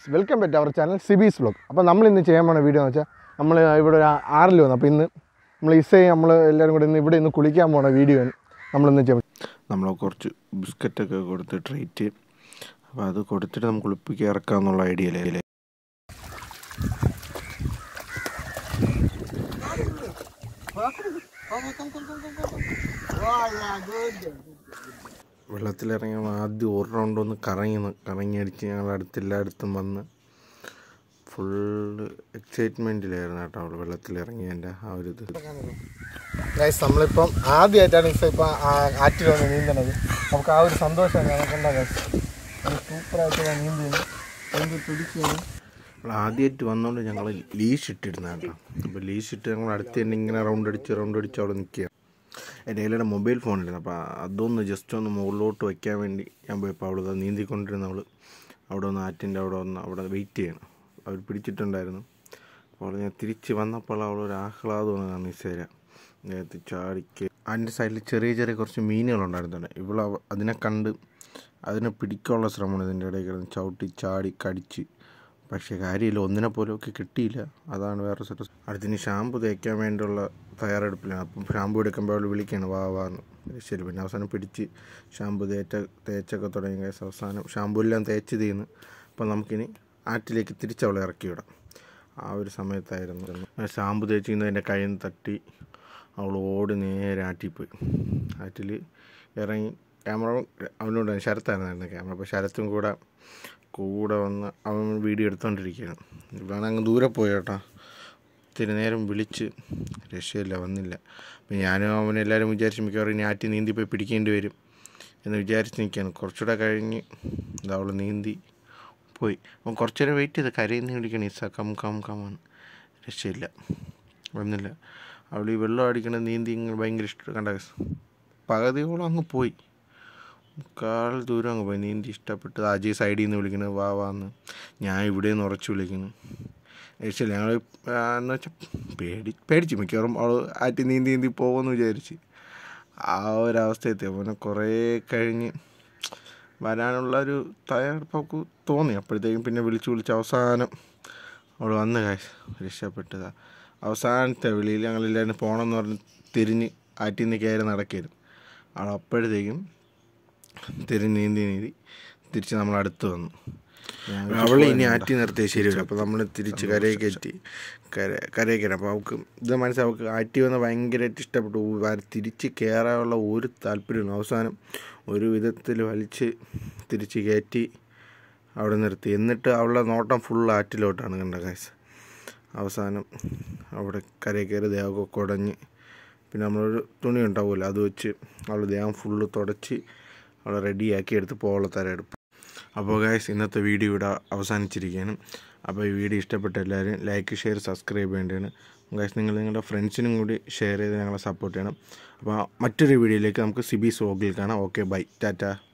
Welcome back our channel സിബീസ് vlog അപ്പോൾ നമ്മൾ ഇന്ന് ചെയ്യാൻ പോണ വീഡിയോ എന്ന് വെച്ചാൽ നമ്മൾ ഇവിടെ ഒരു ആറിൽ വന്നു അപ്പോൾ ഇന്ന് നമ്മൾ ഇസയും നമ്മൾ എല്ലാവരും കൂടെ ഇന്ന് ഇവിടെ ഇന്ന് കുളിക്കാൻ പോണ വീഡിയോ നമ്മളിന്ന് ചെയ്യാം നമ്മൾ കുറച്ച് ബിസ്ക്കറ്റൊക്കെ കൊടുത്ത് ട്രീറ്റ് അപ്പോൾ അത് കൊടുത്തിട്ട് നമുക്ക് കുളിപ്പിക്കാൻ ഇറക്കാമെന്നുള്ള ഐഡിയയിലേ വെള്ളത്തിലിറങ്ങി ആദ്യം ഒരു റൗണ്ട് ഒന്ന് കറങ്ങി ന- കറങ്ങി അടിച്ച് ഞങ്ങൾ അടുത്ത് എല്ലായിടത്തും വന്ന് ഫുള്ള് എക്സൈറ്റ്മെൻറ്റിലായിരുന്നു കേട്ടോ അവൾ വെള്ളത്തിലിറങ്ങിയതിൻ്റെ ആ ഒരു ഇത് ഗൈസ് നമ്മളിപ്പം ആദ്യമായിട്ടാണ് ഇസ ഇപ്പം ആറ്റിൽ വന്ന് നീന്തണത് നമുക്ക് ആ ഒരു സന്തോഷം നമുക്കുണ്ടാ ഗൈസ് സൂപ്പറായിട്ട് നീന്തുന്നു നീന്തി പിടിക്കുന്നു നമ്മൾ ആദ്യമായിട്ട് വന്നുകൊണ്ട് ഞങ്ങൾ ലീഷ് ഇട്ടിരുന്ന കേട്ടോ അപ്പോൾ ലീഷ് ഇട്ട് ഞങ്ങൾ അടുത്ത് തന്നെ ഇങ്ങനെ റൗണ്ട് അടിച്ച് റൗണ്ട് അടിച്ച് അവിടെ നിൽക്കുക എൻ്റെ കയ്യിലൂടെ മൊബൈൽ ഫോണിലായിരുന്നു അപ്പോൾ അതൊന്ന് ജസ്റ്റ് ഒന്ന് മുകളിലോട്ട് വയ്ക്കാൻ വേണ്ടി ഞാൻ പോയപ്പോൾ അവൾ ദാ നീന്തിക്കൊണ്ടിരുന്ന അവൾ അവിടെ ഒന്ന് ആറ്റിൻ്റെ അവിടെ ഒന്ന് അവിടെ വെയിറ്റ് ചെയ്യണം അവർ പിടിച്ചിട്ടുണ്ടായിരുന്നു അപ്പോൾ അവൾ ഞാൻ തിരിച്ച് വന്നപ്പോൾ അവൾ ഒരു ആഹ്ലാദമാണ് കാണിച്ചുതരാം നേരത്തെ ചാടിക്ക് അതിൻ്റെ സൈഡിൽ ചെറിയ ചെറിയ കുറച്ച് മീനുകളുണ്ടായിരുന്നു ഇവൾ അവ- അതിനെ കണ്ട് അതിനെ പിടിക്കാനുള്ള ശ്രമമാണ് ഇതിൻ്റെ ഇടയിൽ കിടന്ന് ചവിട്ടി ചാടി കടിച്ച് പക്ഷേ കാര്യമില്ല ഒന്നിനെ പോലും ഒക്കെ കിട്ടിയില്ല അതാണ് വേറെ സെറ്റ് അടുത്തിന് ഷാമ്പു തേക്കാൻ വേണ്ടിയുള്ള തയ്യാറെടുപ്പിലാണ് അപ്പം ഷാമ്പു എടുക്കുമ്പോൾ അവൾ വിളിക്കുകയാണ് വാ വാന്ന് ശരി പിന്നെ അവസാനം പിടിച്ച് ഷാമ്പു തേച്ച തേച്ചൊക്കെ തുടങ്ങി guys. അവസാനം ഷാമ്പു എല്ലാം തേച്ച് തീർന്ന് അപ്പം നമുക്കിനി ആറ്റിലേക്ക് തിരിച്ച് അവളെ ഇറക്കി വിടാം ആ ഒരു സമയത്തായിരുന്നു ഷാമ്പു തേച്ച് ഇന്ന് എൻ്റെ കയ്യിൽ നിന്ന് തട്ടി അവൾ ഓടി നേരെ ആറ്റിൽ പോയി ആറ്റിൽ ഇറങ്ങി ക്യാമറ അവനോട് ശരത്തായിരുന്നു ക്യാമറ അപ്പോൾ ശരത്തും കൂടെ കൂടെ വന്ന് അവൻ വീഡിയോ എടുത്തുകൊണ്ടിരിക്കുകയാണ് ഇവളാണ് അങ്ങ് ദൂരെ പോയി കേട്ടോ ഇത്തിരി നേരം വിളിച്ച് രക്ഷയില്ല വന്നില്ല അപ്പം ഞാനും അവനെല്ലാവരും വിചാരിച്ച് മിക്കവാറും ഇനി ആറ്റി നീന്തി പോയി പിടിക്കേണ്ടി വരും എന്ന് വിചാരിച്ച് നിൽക്കുകയാണ് കുറച്ചുകൂടെ കഴിഞ്ഞ് ഇതാ അവൾ നീന്തി പോയി അപ്പം കുറച്ച് നേരം വെയിറ്റ് ചെയ്ത് കരയുന്ന വിളിക്കണം ഇസ കം കം കമാണ് രക്ഷയില്ല വന്നില്ല അവൾ ഈ വെള്ളം അടിക്കണ നീന്തി ഇങ്ങനെ ഭയങ്കര ഇഷ്ടം കണ്ട പകുതിയോളം അങ്ങ് പോയി മുക്കാൽ ദൂരം അങ്ങ് പോയി നീന്തി ഇഷ്ടപ്പെട്ട് അജയ് സൈഡിൽ നിന്ന് വിളിക്കുന്നത് വാ വാന്ന് ഞാൻ ഇവിടെ നിന്ന് ഉറച്ച് വിളിക്കുന്നു രക്ഷയില്ല ഞങ്ങൾ എന്ന് വെച്ചാൽ പേടി പേടിച്ചു മിക്കവാറും അവൾ ആറ്റി നീന്തി നീന്തി പോകുമെന്ന് വിചാരിച്ച് ആ ഒരവസ്ഥയെത്തി അവനെ കുറേ കഴിഞ്ഞ് വരാനുള്ള ഒരു തയ്യാറെടുപ്പ് അവൾക്ക് തോന്നി അപ്പോഴത്തേക്കും പിന്നെ വിളിച്ച് വിളിച്ച് അവസാനം അവൾ വന്ന് കാശ് രക്ഷപ്പെട്ടതാ അവസാനത്തെ വിളിയിൽ ഞങ്ങളെല്ലാവരും പോകണമെന്ന് പറഞ്ഞ് തിരിഞ്ഞ് ആറ്റിൽ നിന്ന് കയറി നടക്കരുത് അവൾ അപ്പോഴത്തേക്കും തിരിഞ്ഞ് നീന്തി നീന്തി തിരിച്ച് നമ്മൾ അടുത്ത് വന്നു അവൾ ഇനി ആറ്റി നിർത്തിയ ശരിയല്ല അപ്പോൾ നമ്മൾ തിരിച്ച് കരയിൽ കയറ്റി കര കരയിൽ കയറി അപ്പോൾ അവൾക്ക് ഇത് മനസ്സിലാവും അവൾക്ക് ആറ്റി വന്ന് ഭയങ്കരമായിട്ട് ഇഷ്ടപ്പെട്ടു ഊ, വര- തിരിച്ച് കയറാനുള്ള ഒരു താല്പര്യമില്ല അവസാനം ഒരു വിധത്തിൽ വലിച്ച് തിരിച്ച് കയറ്റി അവിടെ നിർത്തി എന്നിട്ട് അവളുടെ നോട്ടം ഫുൾ ആറ്റിലോട്ടാണ് കണ്ട കാശ് അവസാനം അവിടെ കരയിൽ കയറി ദേഹമൊക്കെ കുടഞ്ഞ് പിന്നെ നമ്മളൊരു തുണി ഉണ്ടാവുമല്ലോ അത് വെച്ച് അവൾ ദേഹം ഫുള്ള് തുടച്ച് അവളെ റെഡിയാക്കി എടുത്ത് പോകാനുള്ള തരമെടുപ്പ് അപ്പോൾ ഗായ്സ് ഇന്നത്തെ വീഡിയോ ഇവിടെ അവസാനിച്ചിരിക്കുകയാണ് അപ്പോൾ ഈ വീഡിയോ ഇഷ്ടപ്പെട്ട എല്ലാവരും ലൈക്ക് ഷെയർ സബ്സ്ക്രൈബ് ചെയ്യേണ്ടതാണ് ഗായ്സ് നിങ്ങൾ നിങ്ങളുടെ ഫ്രണ്ട്സിനും കൂടി ഷെയർ ചെയ്ത് ഞങ്ങളെ സപ്പോർട്ട് ചെയ്യണം അപ്പോൾ മറ്റൊരു വീഡിയോയിലേക്ക് നമുക്ക് സിബി സോഗിൽ കാണാം ഓക്കെ ബൈ ടാറ്റ